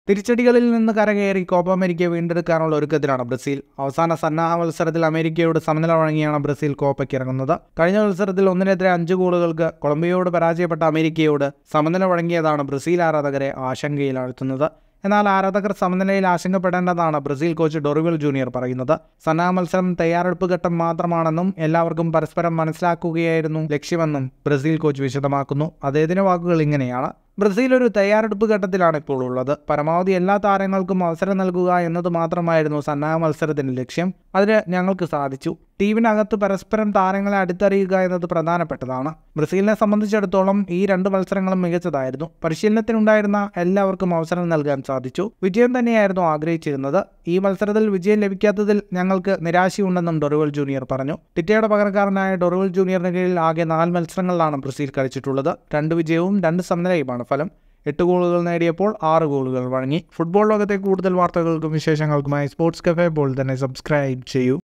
തിരിച്ചടികളിൽ നിന്ന് കരകയറി Copa America വീണ്ടെടുക്കാനുള്ള ഒരുക്കത്തിലാണ് Brazil അവസാന സന്നാഹ മത്സരത്തിൽ അമേരിക്കയോട് സമനില വഴങ്ങിയാണ് ബ്രസീൽ കോപ്പയ്ക്ക് ഇറങ്ങുന്നത് കഴിഞ്ഞ മത്സരത്തിൽ ഒന്നിനെതിരെ അഞ്ച് ഗോളുകൾക്ക് കൊളംബിയയോട് പരാജയപ്പെട്ട അമേരിക്കയോട് സമനില വഴങ്ങിയതാണ് ബ്രസീൽ ആരാധകരെ ആശങ്കയിലാഴ്ത്തുന്നത് എന്നാൽ ആരാധകർ സമനിലയിൽ ആശങ്കപ്പെടേണ്ടതാണ് ബ്രസീൽ കോച്ച് ഡൊറിവൽ ജൂനിയർ പറയുന്നത് സന്നാഹ മത്സരം തയ്യാറെടുപ്പ് ഘട്ടം മാത്രമാണെന്നും എല്ലാവർക്കും പരസ്പരം മനസ്സിലാക്കുകയായിരുന്നു ലക്ഷ്യമെന്നും ബ്രസീൽ കോച്ച് വിശദമാക്കുന്നു അദ്ദേഹത്തിന്റെ വാക്കുകൾ ഇങ്ങനെയാണ് ബ്രസീൽ ഒരു തയ്യാറെടുപ്പ് ഘട്ടത്തിലാണ് ഇപ്പോൾ ഉള്ളത് പരമാവധി എല്ലാ താരങ്ങൾക്കും അവസരം നൽകുക എന്നത് മാത്രമായിരുന്നു സന്നാഹ മത്സരത്തിന്റെ ലക്ഷ്യം അതിന് ഞങ്ങൾക്ക് സാധിച്ചു ടീമിനകത്ത് പരസ്പരം താരങ്ങളെ അടുത്തറിയുക എന്നത് പ്രധാനപ്പെട്ടതാണ് ബ്രസീലിനെ സംബന്ധിച്ചിടത്തോളം ഈ രണ്ട് മത്സരങ്ങളും മികച്ചതായിരുന്നു പരിശീലനത്തിനുണ്ടായിരുന്ന എല്ലാവർക്കും അവസരം നൽകാൻ സാധിച്ചു വിജയം തന്നെയായിരുന്നു ആഗ്രഹിച്ചിരുന്നത് ഈ മത്സരത്തിൽ വിജയം ലഭിക്കാത്തതിൽ ഞങ്ങൾക്ക് നിരാശയുണ്ടെന്നും ഡൊറിവൽ ജൂനിയർ പറഞ്ഞു ടിറ്റയുടെ പകരക്കാരനായ ഡൊറിവൽ ജൂനിയറിന് കീഴിൽ ആകെ നാല് മത്സരങ്ങളിലാണ് ബ്രസീൽ കളിച്ചിട്ടുള്ളത് രണ്ട് വിജയവും രണ്ട് സമനിലയുമാണ് ഫലം എട്ട് ഗോളുകൾ നേടിയപ്പോൾ ആറ് ഗോളുകൾ വഴങ്ങി ഫുട്ബോൾ ലോകത്തെ കൂടുതൽ വാർത്തകൾക്കും വിശേഷങ്ങൾക്കുമായി സ്പോർട്സ് കഫേ ബോൾ തന്നെ സബ്സ്ക്രൈബ് ചെയ്യൂ